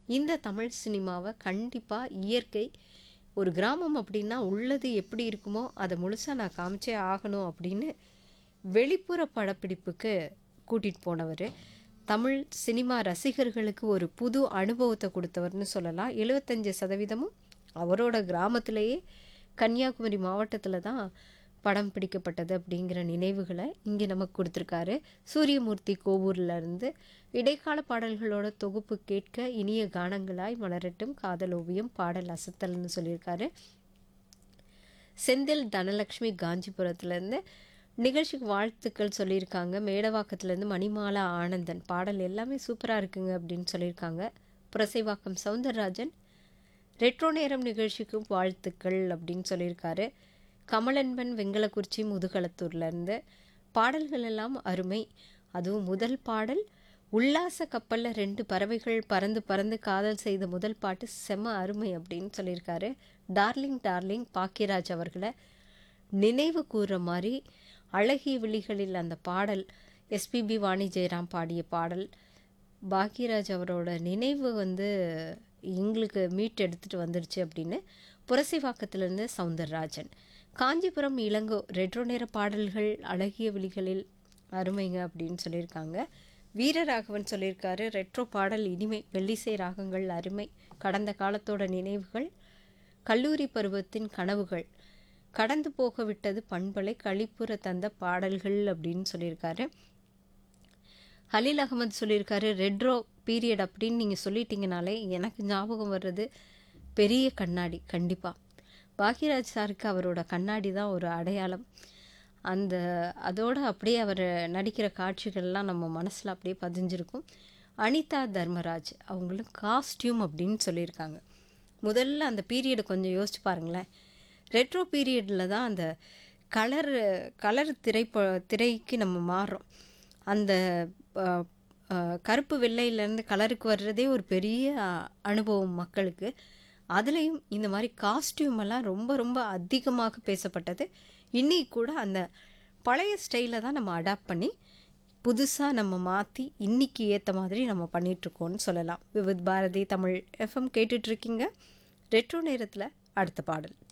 இந்த தமிழ் சினிமாவை கண்டிப்பாக இயற்கை ஒரு கிராமம் அப்படின்னா உள்ளது எப்படி இருக்குமோ அதை முழுசாக நான் காமிச்சே ஆகணும் அப்படின்னு வெளிப்புற படப்பிடிப்புக்கு கூட்டிகிட்டு போனவர் தமிழ் சினிமா ரசிகர்களுக்கு ஒரு புது அனுபவத்தை கொடுத்தவர்னு சொல்லலாம் எழுபத்தஞ்சு சதவீதமும் அவரோட கிராமத்திலேயே கன்னியாகுமரி மாவட்டத்தில் தான் படம் பிடிக்கப்பட்டது அப்படிங்கிற நினைவுகளை இங்கே நமக்கு கொடுத்துருக்காரு சூரியமூர்த்தி கோவூர்ல இருந்து இடைக்கால பாடல்களோட தொகுப்பு கேட்க இனிய கானங்களாய் மலரட்டும் காதல் ஓவியம் பாடல் அசத்தல்னு சொல்லியிருக்காரு செந்தில் தனலக்ஷ்மி காஞ்சிபுரத்துலேருந்து நிகழ்ச்சிக்கு வாழ்த்துக்கள் சொல்லியிருக்காங்க மேடவாக்கத்துலேருந்து மணிமாலா ஆனந்தன் பாடல் எல்லாமே சூப்பராக இருக்குங்க அப்படின்னு சொல்லியிருக்காங்க புரசைவாக்கம் சவுந்தரராஜன் ரெட்ரோ நேரம் நிகழ்ச்சிக்கு வாழ்த்துக்கள் அப்படின்னு சொல்லியிருக்காரு கமலன்பன் வெங்கலக்குறிச்சி முதுகளத்தூர்லேருந்து பாடல்கள் எல்லாம் அருமை அதுவும் முதல் பாடல் உல்லாச கப்பலில் ரெண்டு பறவைகள் பறந்து பறந்து காதல் செய்த முதல் பாட்டு செம அருமை அப்படின்னு சொல்லியிருக்காரு டார்லிங் டார்லிங் பாக்கியராஜ் அவர்களை நினைவு கூறுற மாதிரி அழகிய விழிகளில் அந்த பாடல் எஸ்பிபி வாணி ஜெயராம் பாடிய பாடல் பாக்யராஜ் அவரோட நினைவு வந்து எங்களுக்கு மீட் எடுத்துகிட்டு வந்துடுச்சு அப்படின்னு புரசிவாக்கத்திலிருந்து சவுந்தரராஜன் காஞ்சிபுரம் இளங்கோ ரெட்ரோ நேர பாடல்கள் அழகிய விழிகளில் அருமைங்க அப்படின்னு சொல்லியிருக்காங்க வீரராகவன் சொல்லியிருக்காரு ரெட்ரோ பாடல் இனிமை வெள்ளிசை ராகங்கள் அருமை கடந்த காலத்தோட நினைவுகள் கல்லூரி பருவத்தின் கனவுகள் கடந்து போக விட்டது பண்பலை கழிப்புற தந்த பாடல்கள் அப்படின்னு சொல்லியிருக்காரு ஹலீல் அகமது சொல்லியிருக்காரு ரெட்ரோ பீரியட் அப்படின்னு நீங்கள் சொல்லிட்டீங்கனாலே எனக்கு ஞாபகம் வர்றது பெரிய கண்ணாடி கண்டிப்பாக பாக்யராஜ் சாருக்கு அவரோட கண்ணாடி தான் ஒரு அடையாளம் அந்த அதோடு அப்படியே அவர் நடிக்கிற காட்சிகள்லாம் நம்ம மனசில் அப்படியே பதிஞ்சிருக்கும் அனிதா தர்மராஜ் அவங்களும் காஸ்டியூம் அப்படின்னு சொல்லியிருக்காங்க முதல்ல அந்த பீரியடை கொஞ்சம் யோசிச்சு பாருங்களேன் ரெட்ரோ பீரியடில் தான் அந்த கலர் கலர் திரைப்ப திரைக்கு நம்ம மாறுறோம் அந்த அஹ், அஹ், கருப்பு வெள்ளையிலேருந்து கலருக்கு வர்றதே ஒரு பெரிய அஹ், அனுபவம் மக்களுக்கு அதுலேயும் இந்த மாதிரி காஸ்டியூம் எல்லாம் ரொம்ப ரொம்ப அதிகமாக பேசப்பட்டது இன்னைக்கு கூட அந்த பழைய ஸ்டைலை தான் நம்ம அடாப்ட் பண்ணி புதுசாக நம்ம மாற்றி இன்னைக்கு ஏற்ற மாதிரி நம்ம பண்ணிகிட்ருக்கோன்னு சொல்லலாம் விவித் பாரதி தமிழ் எஃப்எம் கேட்டுட்ருக்கீங்க ரெட்ரோ நேரத்தில் அடுத்த பாடல்